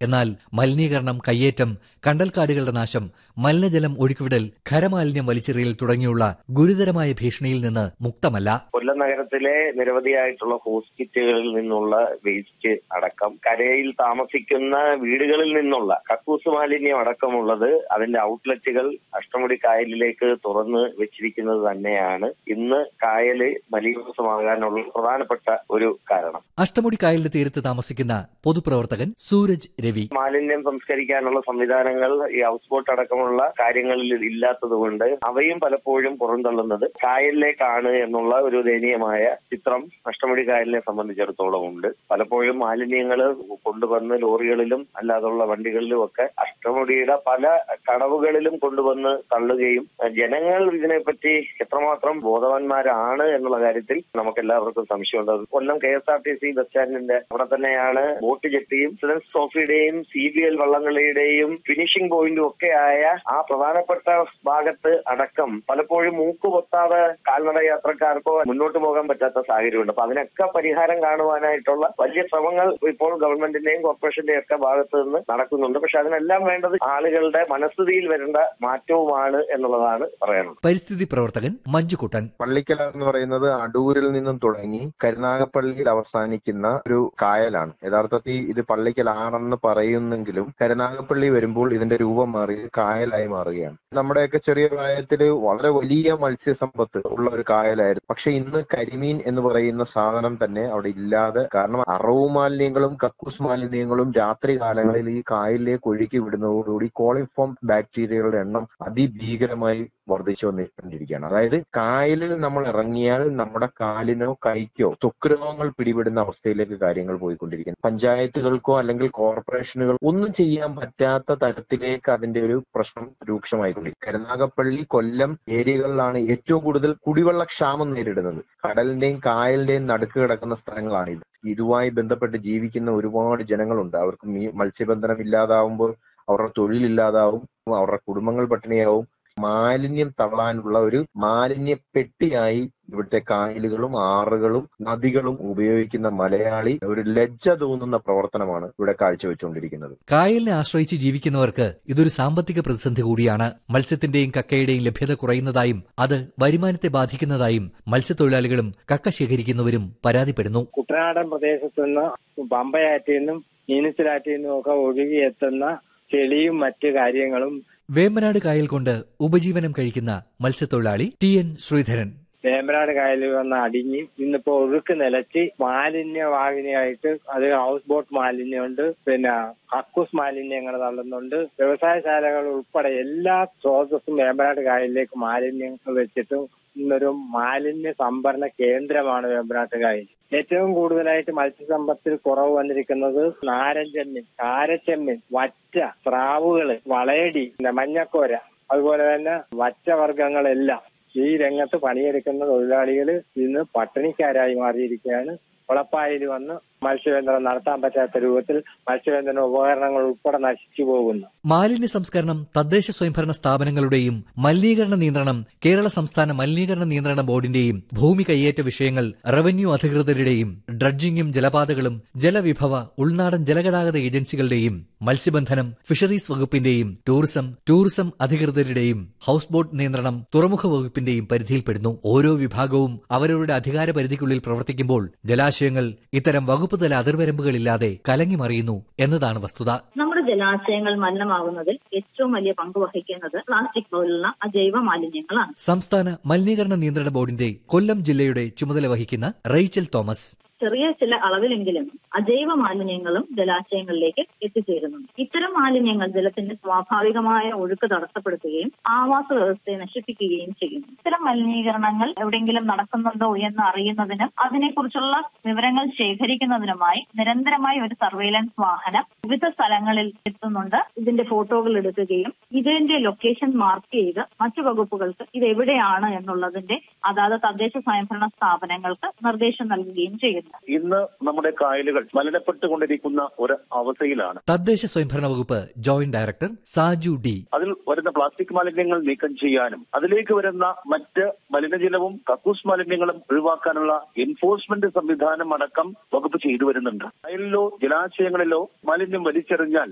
എന്നാൽ മലിനീകരണം കയ്യേറ്റം കണ്ടൽക്കാടുകളുടെ നാശം മലിനജലം ഒഴുക്കിവിടൽ ഖരമാലിന്യം വലിച്ചെറിയൽ തുടങ്ങിയുള്ള ഗുരുതരമായ ഭീഷണിയിൽ നിന്ന് മുക്തമല്ല കൊല്ലം നഗരത്തിലെ നിരവധിയായിട്ടുള്ള ഹോസ്പിറ്റലുകളിൽ നിന്നുള്ള വേസ്റ്റ് അടക്കം കരയിൽ താമസിക്കുന്ന വീടുകളിൽ നിന്നുള്ള കക്കൂസ് മാലിന്യം അടക്കമുള്ളത് അതിന്റെ ഔട്ട്ലെറ്റുകൾ അഷ്ടമുടി കായലിലേക്ക് തുറന്ന് വെച്ചിരിക്കുന്നത് തന്നെയാണ് ഇന്ന് കായല് മലീകൃതമാകാനുള്ള പ്രധാനപ്പെട്ട ഒരു കാരണം അഷ്ടമുടി കായലിന്റെ തീരത്ത് താമസിക്കുന്ന പൊതുപ്രവർത്തകൻ സൂരജ് രവി മാലിന്യം സംസ്കരിക്കാനുള്ള സംവിധാനങ്ങൾ ഈ ഹൗസ് ബോട്ട് അടക്കമുള്ള കാര്യങ്ങളിൽ ഇല്ലാത്തതുകൊണ്ട് അവയും പലപ്പോഴും പുറന്തള്ളുന്നത് കായലിലേക്കാണ് എന്നുള്ള ഒരു ദയനീയമായ ചിത്രം അഷ്ടമുടി കായലിനെ സംബന്ധിച്ചിടത്തോളം ഉണ്ട് പലപ്പോഴും മാലിന്യങ്ങൾ കൊണ്ടുവന്ന് ലോറികളിലും അല്ലാതുള്ള വണ്ടികളിലും ഒക്കെ അഷ്ടമുടിയുടെ പല കടവുകളിലും കൊണ്ടുവന്ന് തള്ളുകയും ജനങ്ങൾ ഇതിനെപ്പറ്റി എത്രമാത്രം ബോധവാന്മാരാണ് എന്നുള്ള കാര്യത്തിൽ നമുക്ക് എല്ലാവർക്കും സംശയമുണ്ട് Kollam K S R T C bus സ്റ്റാൻഡിന്റെ അവിടെ തന്നെയാണ് ബോട്ട് ജെട്ടിയും സ്റ്റുഡൻസ് ട്രോഫിയുടെയും സി ബി എൽ വള്ളംകളിയുടെയും ഫിനിഷിംഗ് പോയിന്റും ഒക്കെ ആയ ആ പ്രധാനപ്പെട്ട ഭാഗത്ത് അടക്കം പലപ്പോഴും മൂക്ക് പൊത്താതെ കാൽനട യാത്രക്കാർക്കോ മുന്നോട്ട് പോകാൻ പറ്റാത്ത സാഹചര്യമുണ്ട് അപ്പൊ അതിനൊക്കെ പരിഹാരം കാണുവാനായിട്ടുള്ള വലിയ ശ്രമങ്ങൾ ഇപ്പോൾ ഗവൺമെന്റിന്റെയും കോർപ്പറേഷന്റെയും ഒക്കെ ഭാഗത്ത് നിന്ന് നടക്കുന്നുണ്ട് പക്ഷെ അതിനെല്ലാം വേണ്ടത് ആളുകളുടെ മനസ്ഥിതിയിൽ വരേണ്ട മാറ്റവുമാണ് എന്നുള്ളതാണ് പറയാനുള്ളത് പരിസ്ഥിതി പ്രവർത്തകൻ മഞ്ജുക്കുട്ടൻ പള്ളിക്കല എന്ന് പറയുന്നത് അടൂരിൽ നിന്നും തുടങ്ങി കരുനാഗപ്പള്ളിയിൽ അവസാനിക്കുന്ന ഒരു കായലാണ് യഥാർത്ഥത്തിൽ ഇത് പള്ളിക്കലാണെന്ന് പറയുന്നെങ്കിലും കരുനാഗപ്പള്ളി വരുമ്പോൾ ഇതിന്റെ രൂപം മാറി കായലായി മാറുകയാണ് നമ്മുടെയൊക്കെ ചെറിയ പ്രായത്തിൽ വളരെ വലിയ മത്സ്യസമ്പത്ത് ഉള്ള ഒരു കായലായിരുന്നു പക്ഷെ ഇന്ന് കരിമീൻ എന്ന് പറയുന്ന സാധനം തന്നെ അവിടെ ഇല്ലാതെ കാരണം അറവ് മാലിന്യങ്ങളും കക്കൂസ് മാലിന്യങ്ങളും രാത്രി കാലങ്ങളിൽ ഈ കായലിലേക്ക് ഒഴുക്കി വിടുന്നതോടുകൂടി കോളിഫോം ബാക്ടീരിയകളുടെ എണ്ണം അതിഭീകരമായി വർദ്ധിച്ചു വന്നിരിക്കുകയാണ് അതായത് കായലിൽ നമ്മൾ ഇറങ്ങിയാൽ നമ്മുടെ കാലിനോ കൈക്കോ ത്വക്ക് രോഗങ്ങൾ പിടിപെടുന്ന അവസ്ഥയിലേക്ക് കാര്യങ്ങൾ പോയിക്കൊണ്ടിരിക്കുന്നു പഞ്ചായത്തുകൾക്കോ അല്ലെങ്കിൽ കോർപ്പറേഷനുകൾ ഒന്നും ചെയ്യാൻ പറ്റാത്ത തരത്തിലേക്ക് അതിന്റെ ഒരു പ്രശ്നം രൂക്ഷമായിക്കൊണ്ടിരിക്കും കരുനാഗപ്പള്ളി കൊല്ലം ഏരിയകളിലാണ് ഏറ്റവും കൂടുതൽ കുടിവെള്ള ക്ഷാമം നേരിടുന്നത് കടലിന്റെയും കായലിന്റെയും നടുക്ക് കിടക്കുന്ന സ്ഥലങ്ങളാണ് ഇത് ഇതുമായി ബന്ധപ്പെട്ട് ജീവിക്കുന്ന ഒരുപാട് ജനങ്ങളുണ്ട് അവർക്ക് മീ മത്സ്യബന്ധനം ഇല്ലാതാവുമ്പോൾ അവരുടെ തൊഴിലില്ലാതാവും അവരുടെ കുടുംബങ്ങൾ പട്ടിണിയാവും മാലിന്യം തള്ളാനുള്ള ഒരു മാലിന്യ പെട്ടിയായി ഇവിടുത്തെ കായലുകളും ആറുകളും നദികളും ഉപയോഗിക്കുന്ന മലയാളി ഒരു ലജ്ജ തോന്നുന്ന പ്രവർത്തനമാണ് ഇവിടെ കാഴ്ചവെച്ചുകൊണ്ടിരിക്കുന്നത് കായലിനെ ആശ്രയിച്ച് ജീവിക്കുന്നവർക്ക് ഇതൊരു സാമ്പത്തിക പ്രതിസന്ധി കൂടിയാണ് മത്സ്യത്തിന്റെയും കക്കയുടെയും ലഭ്യത കുറയുന്നതായും അത് വരുമാനത്തെ ബാധിക്കുന്നതായും മത്സ്യത്തൊഴിലാളികളും കക്ക ശേഖരിക്കുന്നവരും പരാതിപ്പെടുന്നു കുട്ടനാടൻ പ്രദേശത്തു നിന്ന് പമ്പയാറ്റിൽ നിന്നും മീനച്ചിലാറ്റിൽ നിന്നും ഒക്കെ ഒഴുകിയെത്തുന്ന ചെളിയും മറ്റു കാര്യങ്ങളും വേമ്പനാട് കായൽ കൊണ്ട് ഉപജീവനം കഴിക്കുന്ന മത്സ്യത്തൊഴിലാളി ടി എൻ ശ്രീധരൻ വേമ്പനാട് കായലിൽ വന്ന് അടിഞ്ഞ് ഇന്നിപ്പോ ഒഴുക്ക് നിലച്ച് മാലിന്യവാഹിനിയായിട്ട് അത് ഹൗസ് ബോട്ട് മാലിന്യമുണ്ട് പിന്നെ കക്കൂസ് മാലിന്യങ്ങൾ തള്ളുന്നുണ്ട് വ്യവസായശാലകൾ ഉൾപ്പെടെ എല്ലാ സ്രോതസ്സും വേമ്പനാട് കായലിലേക്ക് മാലിന്യങ്ങൾ വെച്ചിട്ട് ഇന്നൊരു മാലിന്യ സംഭരണ കേന്ദ്രമാണ് വേമ്പനാട്ട് കായൽ ഏറ്റവും കൂടുതലായിട്ട് മത്സ്യസമ്പത്തിൽ കുറവ് വന്നിരിക്കുന്നത് നാരഞ്ചെമ്മീൻ കാരച്ചെമ്മീൻ വറ്റ സ്രാവുകള് വളയടി പിന്നെ മഞ്ഞക്കോര അതുപോലെ തന്നെ വറ്റവർഗങ്ങളെല്ലാം ഈ രംഗത്ത് പണിയെടുക്കുന്ന തൊഴിലാളികൾ ഇന്ന് പട്ടിണിക്കാരായി മാറിയിരിക്കുകയാണ് കുളപ്പായിൽ വന്ന് മത്സ്യബന്ധനം നടത്താൻ പറ്റാത്ത രൂപത്തിൽ മത്സ്യബന്ധന ഉപകരണങ്ങൾ ഉൾപ്പെടെ നശിച്ചു പോകുന്നു മാലിന്യ സംസ്കരണം തദ്ദേശ സ്വയംഭരണ സ്ഥാപനങ്ങളുടെയും മലിനീകരണ നിയന്ത്രണം കേരള സംസ്ഥാന മലിനീകരണ നിയന്ത്രണ ബോർഡിന്റെയും ഭൂമി കയ്യേറ്റ വിഷയങ്ങൾ റവന്യൂ അധികൃതരുടെയും ഡ്രഡ്ജിംഗും ജലപാതകളും ജലവിഭവ ഉൾനാടൻ ജലഗതാഗത ഏജൻസികളുടെയും മത്സ്യബന്ധനം ഫിഷറീസ് വകുപ്പിന്റെയും ടൂറിസം ടൂറിസം അധികൃതരുടെയും ഹൌസ് ബോട്ട് നിയന്ത്രണം തുറമുഖ വകുപ്പിന്റെയും പരിധിയിൽപ്പെടുന്നു ഓരോ വിഭാഗവും അവരവരുടെ അധികാര പരിധിക്കുള്ളിൽ പ്രവർത്തിക്കുമ്പോൾ ജലാശയങ്ങൾ ഇത്തരം വകുപ്പ് തല അതിർവരമ്പുകളില്ലാതെ കലങ്ങി മറിയുന്നു എന്നതാണ് വസ്തുത നമ്മുടെ ജലാശയങ്ങൾ മലിനമാകുന്നതിൽ ഏറ്റവും വലിയ പങ്ക് വഹിക്കുന്നത് പ്ലാസ്റ്റിക് പോലുള്ള അജൈവ മാലിന്യങ്ങളാണ് സംസ്ഥാന മലിനീകരണ നിയന്ത്രണ ബോർഡിന്റെ കൊല്ലം ജില്ലയുടെ ചുമതല വഹിക്കുന്ന റൈച്ചൽ തോമസ് ചെറിയ ചില അളവിലെങ്കിലും അജൈവ മാലിന്യങ്ങളും ജലാശയങ്ങളിലേക്ക് എത്തിച്ചേരുന്നുണ്ട് ഇത്തരം മാലിന്യങ്ങൾ ജലത്തിന്റെ സ്വാഭാവികമായ ഒഴുക്ക് തടസ്സപ്പെടുത്തുകയും ആവാസ വ്യവസ്ഥയെ നശിപ്പിക്കുകയും ചെയ്യുന്നു ഇത്തരം മലിനീകരണങ്ങൾ എവിടെയെങ്കിലും നടക്കുന്നുണ്ടോ എന്ന് അറിയുന്നതിനും അതിനെക്കുറിച്ചുള്ള വിവരങ്ങൾ ശേഖരിക്കുന്നതിനുമായി നിരന്തരമായി ഒരു സർവൈലൻസ് വാഹനം വിവിധ സ്ഥലങ്ങളിൽ എത്തുന്നുണ്ട് ഇതിന്റെ ഫോട്ടോകൾ എടുക്കുകയും ഇതിന്റെ ലൊക്കേഷൻ മാർക്ക് ചെയ്ത് മറ്റു വകുപ്പുകൾക്ക് ഇത് എവിടെയാണ് എന്നുള്ളതിന്റെ അതാത് തദ്ദേശ സ്വയംഭരണ സ്ഥാപനങ്ങൾക്ക് നിർദ്ദേശം നൽകുകയും ചെയ്യുന്നു ഇന്ന് നമ്മുടെ കായലുകൾ മലിനപ്പെട്ടുകൊണ്ടിരിക്കുന്ന ഒരു അവസ്ഥയിലാണ് തദ്ദേശ സ്വയംഭരണ വകുപ്പ് ജോയിന്റ് ഡയറക്ടർ സാജു ഡി അതിൽ വരുന്ന പ്ലാസ്റ്റിക് മാലിന്യങ്ങൾ നീക്കം ചെയ്യാനും അതിലേക്ക് വരുന്ന മറ്റ് മലിനജലവും കക്കൂസ് മാലിന്യങ്ങളും ഒഴിവാക്കാനുള്ള എൻഫോഴ്സ്മെന്റ് സംവിധാനം അടക്കം വകുപ്പ് ചെയ്തു വരുന്നുണ്ട് കായലിലോ ജലാശയങ്ങളിലോ മാലിന്യം വലിച്ചെറിഞ്ഞാൽ